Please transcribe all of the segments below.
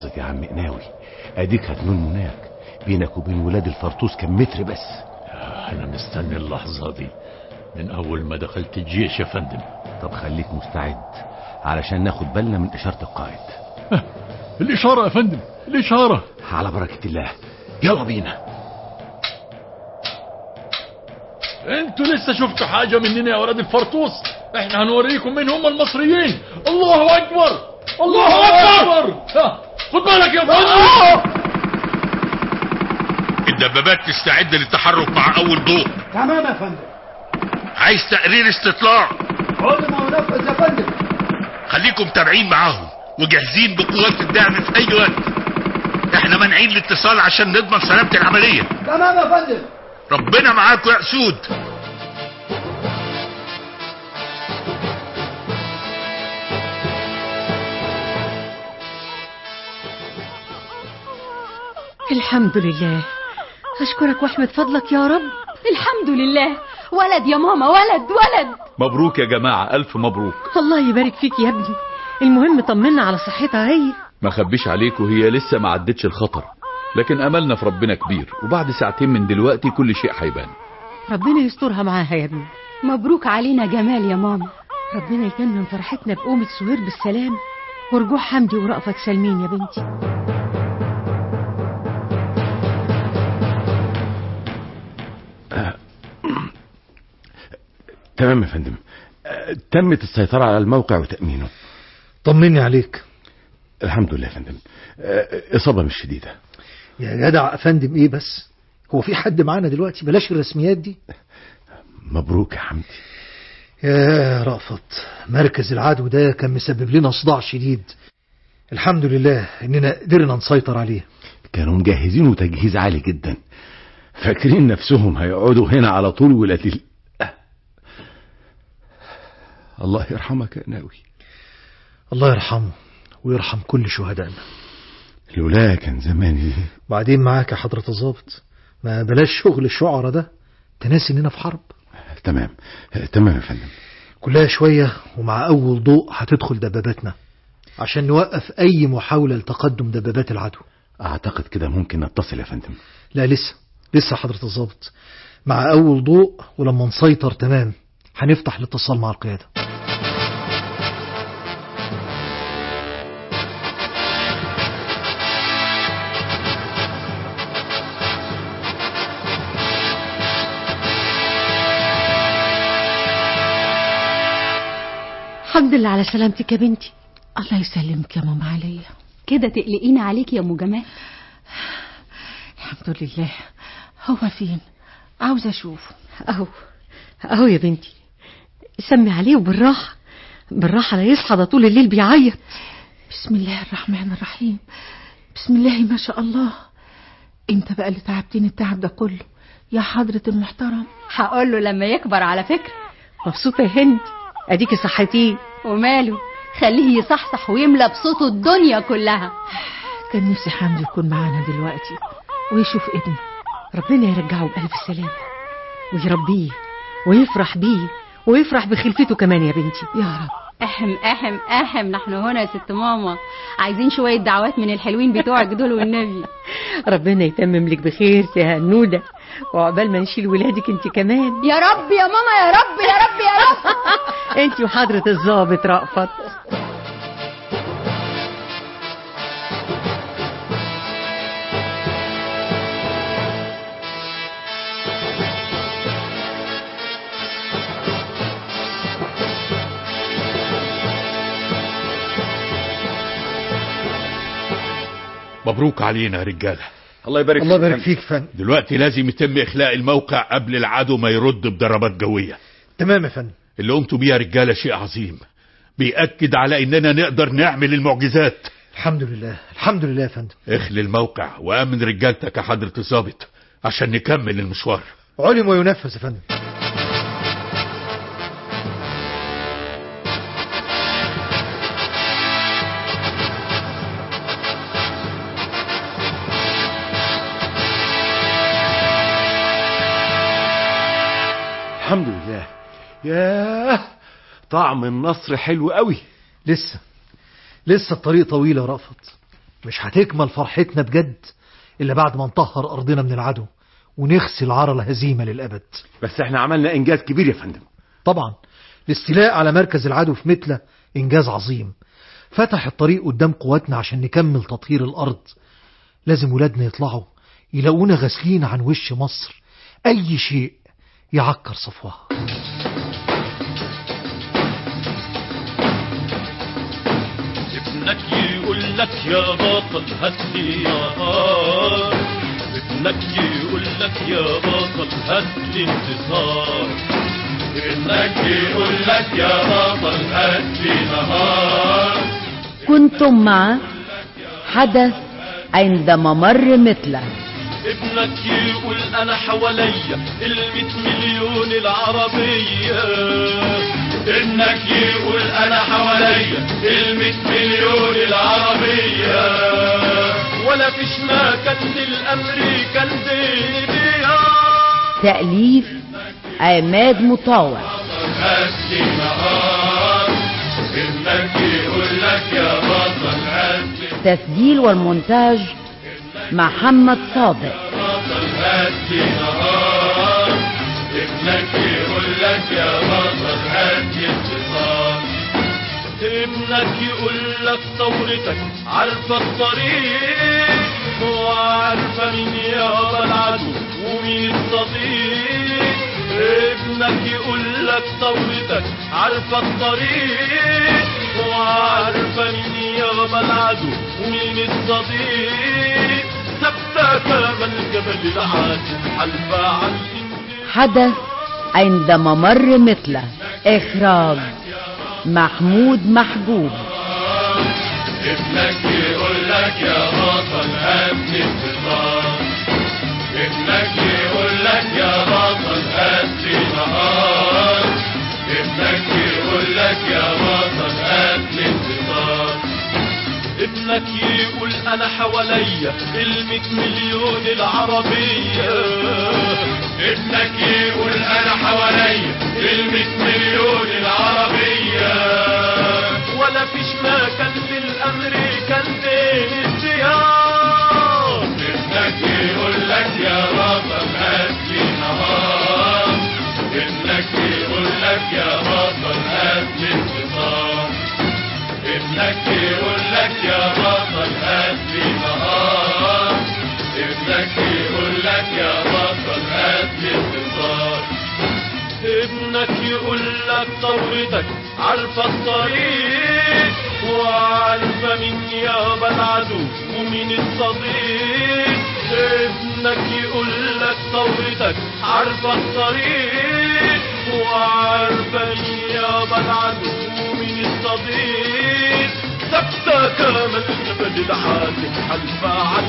يا عم قناوي اديك هتنون هناك بينك وبين ولاد الفرطوس كم متر بس انا مستني اللحظة دي من اول ما دخلت الجيش يا فندم طب خليك مستعد علشان ناخد بالنا من اشارة القائد الاشارة يا فندم الاشارة على بركة الله يلا بينا انتوا لسه شفتوا حاجة مننا يا ولاد الفرطوس احنا هنوريكم مين هم المصريين الله اكبر الله اكبر ها، خد بالك يا فندم الدبابات تستعد للتحرك مع اول ضوء تمام يا فندم عايز تقرير استطلاع كل ما ينفذ يا فندم خليكم تابعين معاهم وجاهزين بقوات الدعم في اي وقت احنا مانعين الاتصال عشان نضمن سلامة العملية تمام يا فندم ربنا معاكم يا اسود الحمد لله أشكرك وأحمد فضلك يا رب الحمد لله ولد يا ماما ولد ولد مبروك يا جماعة ألف مبروك الله يبارك فيك يا ابني المهم طمنا على صحتها هي ما خبيش عليكم هي لسه ما عدتش الخطر لكن أملنا في ربنا كبير وبعد ساعتين من دلوقتي كل شيء هيبان ربنا يسترها معاها يا ابني مبروك علينا جمال يا ماما ربنا يتمم فرحتنا بقومة سهير بالسلام ورجوع حمدي ورأفت سالمين يا بنتي تمام يا فندم آه، تمت السيطرة على الموقع وتأمينه طمني عليك الحمد لله يا فندم آه، إصابة مش شديدة يا جدع افندم ايه بس هو في حد معانا دلوقتي بلاش الرسميات دي مبروك يا حمدي يا رأفت مركز العدو ده كان مسبب لنا صداع شديد الحمد لله اننا قدرنا نسيطر عليه كانوا مجهزينه تجهيز عالي جدا فاكرين نفسهم هيقعدوا هنا على طول ولاد ال... آه. الله يرحمك يا ناوي الله يرحمه ويرحم كل شهدائنا لولا كان زماني وبعدين معاك يا حضرة الضابط ما بلاش شغل الشعرة ده تناسي اننا في حرب تمام آه، تمام يا فندم كلها شوية ومع أول ضوء هتدخل دباباتنا عشان نوقف أي محاولة لتقدم دبابات العدو أعتقد كده ممكن نتصل يا فندم لا لسه لسه حضرة الضابط مع أول ضوء ولما نسيطر تمام هنفتح الاتصال مع القيادة الحمد لله على سلامتك يا بنتي الله يسلمك يا ماما عليا كده تقلقينا عليك يا ام جمال الحمد لله هو فين عاوزة أشوفه أهو أهو يا بنتي سمي عليه وبالراحة بالراحة لا يصحى ده طول الليل بيعيط بسم الله الرحمن الرحيم بسم الله ما شاء الله انت بقى اللي تعبتني التعب ده كله يا حضرة المحترم هقول له لما يكبر على فكرة مبسوطة يا هند اديكي صحتيه وماله خليه يصحصح ويملى بصوته الدنيا كلها كان نفسي حمدي يكون معانا دلوقتي ويشوف ابنه ربنا يرجعه بألف سلامة ويربيه ويفرح بيه ويفرح بخلفته كمان يا بنتي يا رب احم احم احم نحن هنا يا ست ماما عايزين شوية دعوات من الحلوين بتوعك دول والنبي ربنا يتمم لك بخير يا هنودة وعقبال ما نشيل ولادك انت كمان يا رب يا ماما يا رب يا رب يا رب انت وحضرة الضابط رأفت مبروك علينا يا رجالة الله يبارك الله فيك. يبارك فيك فندم دلوقتي لازم يتم اخلاء الموقع قبل العدو ما يرد بضربات جوية تمام يا فندم اللي قمتوا بيه يا رجالة شيء عظيم بيأكد على اننا نقدر نعمل المعجزات الحمد لله الحمد لله يا فندم اخلي الموقع وامن رجالتك يا حضرة الضابط عشان نكمل المشوار علم وينفذ يا فندم الحمد لله ياه طعم النصر حلو قوي لسه لسه الطريق طويل يا رأفت مش هتكمل فرحتنا بجد إلا بعد ما نطهر أرضنا من العدو ونغسل عار الهزيمة للأبد بس احنا عملنا انجاز كبير يا فندم طبعا الاستيلاء على مركز العدو في متلة إنجاز عظيم فتح الطريق قدام قواتنا عشان نكمل تطهير الأرض لازم ولادنا يطلعوا يلاقونا غاسلين عن وش مصر أي شيء يعكر صفوها ابنك يقول لك يا بطل هات لي نهار ابنك يقول لك يا بطل هات لي انتصار ابنك يقول لك يا بطل هات لي نهار كنتم مع حدث عند ممر مثله ابنك يقول انا حواليا الميت مليون العربية ابنك يقول انا حواليا الميت مليون العربية ولا فيش مكان للامريكان بين بيها تأليف عماد مطاوع هاتي نهار ابنك يقول لك يا بطل هاتي تسجيل والمونتاج محمد صادق بطل هاتي نهار ابنك يقول لك يا بطل هاتي انتصار ابنك يقول لك ثورتك عارفة الطريق وعارفة مين يابا العدو ومين الصديق ابنك يقول لك ثورتك عارفة الطريق وعارفة مين يابا العدو ومين الصديق ثبتة كما الجبل العاتم حلفة على الانتقام حدث عند ممر مثله إخراج محمود محجوب ابنك يقول لك يا بطل هاتني انتصار ابنك يقول لك يا بطل هاتني نهار ابنك يقول لك يا بطل هاتني انتصار ابنك يقول انا حواليا الميت مليون العربية ابنك يقول انا حواليا الميت مليون العربية ولا فيش مكان للامريكان بين الديار ابنك يقول لك يا بطل هات لي نهار ابنك يقول لك يا بطل هات لي انتصار ابنك يقول لك يا بطل هات لي نهار ابنك يقول لك يا بطل هات لي انتصار ابنك يقول لك ثورتك عارفة الطريق وعارفة مين يابا العدو ومين الصديق ابنك يقول لك ثورتك عارفة الطريق وعارفة مين يابا العدو ومين الصديق ثبتة كما الجبل العاتم حلفة على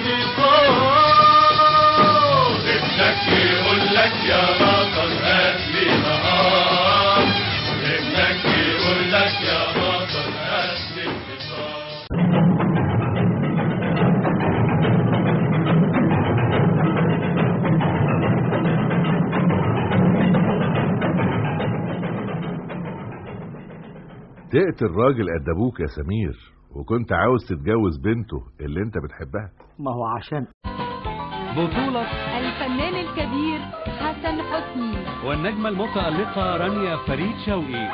الانتصار ابنك يقول لك يا بطل هات لي نهار ابنك يقول لك يا بطل هات لي انتصار تقتل راجل قد ابوك يا سمير وكنت عاوز تتجوز بنته اللي انت بتحبها ما هو عشان بطولة الفنان الكبير حسن حسني والنجمة المتألقة رانيا فريد شوقي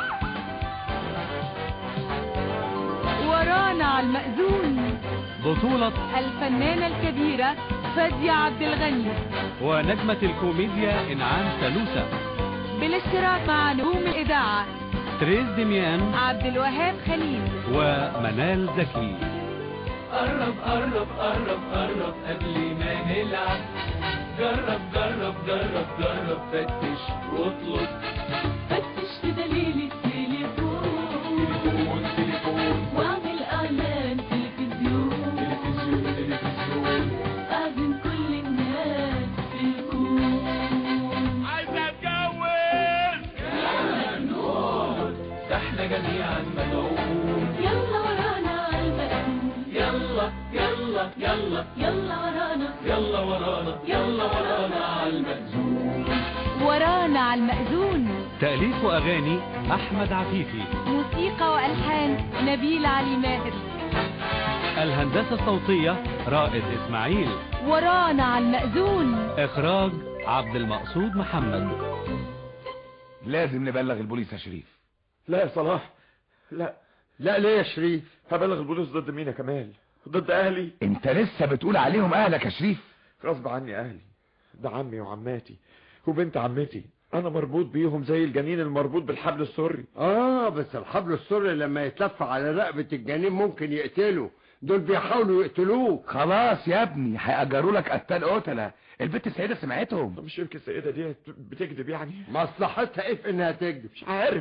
ورانا على المأذون بطولة الفنانة الكبيرة فادية عبد الغني ونجمة الكوميديا إنعام سلوسة بالاشتراك مع نجوم الإذاعة تريز دميان عبد الوهاب خليل ومنال زكي قرب قرب قرب قرب قبل ما نلعب جرب جرب جرب جرب فتش واطلب فتش في دليل التليفون تليفون تليفون واعمل اعلان تلفزيون تلفزيون تلفزيون اعزم كل الناس في الكون عايز اتجوز يلا نقول ده احنا جميعا مدعوون يلا ورانا على المأذون يلا يلا يلا يلا ورانا يلا ورانا يلا ورانا على المأذون ورانا على المأذون تأليف وأغاني أحمد عفيفي موسيقى وألحان نبيل علي ماهر الهندسة الصوتية رائد إسماعيل ورانا على المأذون إخراج عبد المقصود محمد لازم نبلغ البوليس يا شريف لا يا صلاح لا لا ليه يا شريف هبلغ البوليس ضد مين يا كمال ضد اهلي انت لسه بتقول عليهم اهلك يا شريف غصب عني اهلي ده عمي وعماتي وبنت عمتي انا مربوط بيهم زي الجنين المربوط بالحبل السري اه بس الحبل السري لما يتلف على رقبة الجنين ممكن يقتله دول بيحاولوا يقتلوك خلاص يا ابني هيأجروا لك قتال قتلة البت السيدة سمعتهم مش يمكن السيدة دي بتكذب يعني مصلحتها ايه في انها تكذب مش عارف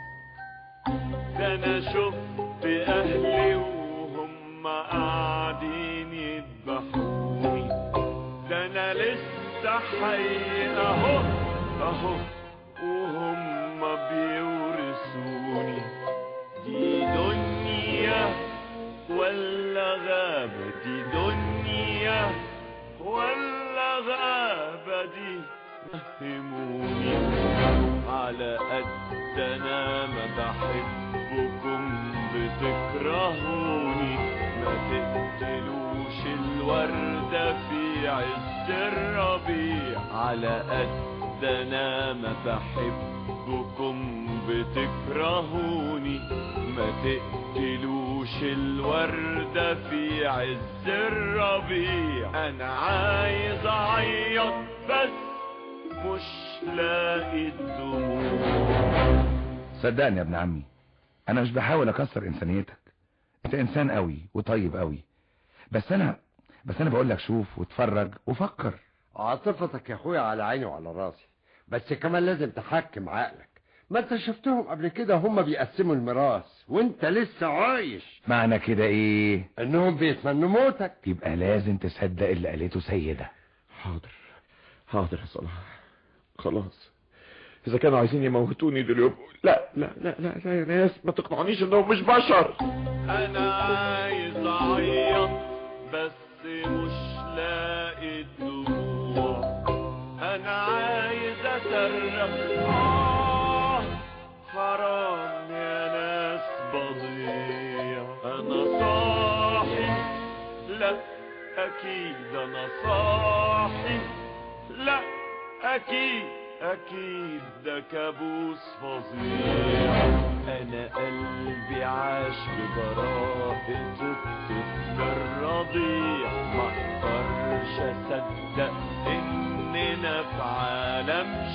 ده انا شفت اهلي وهم قاعدين يذبحوني ده انا لسه حي اهو اهو وهم بيورثوني دي دنيا ولا غابة دي دنيا ولا غابة دي فهموني على قد انا ما بحبكم بتكرهوني ما تقتلوش الوردة في عز الربيع على قد انا ما بحبكم بتكرهوني ما تقتلوش الوردة في عز الربيع انا عايز اعيط بس مش لاقي الدموع صدقني يا ابن عمي انا مش بحاول اكسر انسانيتك انت انسان قوي وطيب قوي بس انا بس انا بقول لك شوف واتفرج وفكر عاطفتك يا اخويا على عيني وعلى راسي بس كمان لازم تحكم عقلك ما انت شفتهم قبل كده هم بيقسموا الميراث وانت لسه عايش معنى كده ايه انهم بيتمنوا موتك يبقى لازم تصدق اللي قالته سيدة حاضر حاضر يا صلاح خلاص اذا كانوا عايزين يموتوني دول يبقوا لا لا لا لا لا يا ناس ما تقنعونيش انهم مش بشر انا عايز اعيط بس مش لاقي الدموع انا عايز اصرخ آه حرام يا ناس بضيع انا صاحي لا اكيد انا صاحي لا اكيد اكيد ده كابوس فظيع انا قلبي عاش ببراءة الطفل الرضيع ما اقدرش اصدق اننا في عالم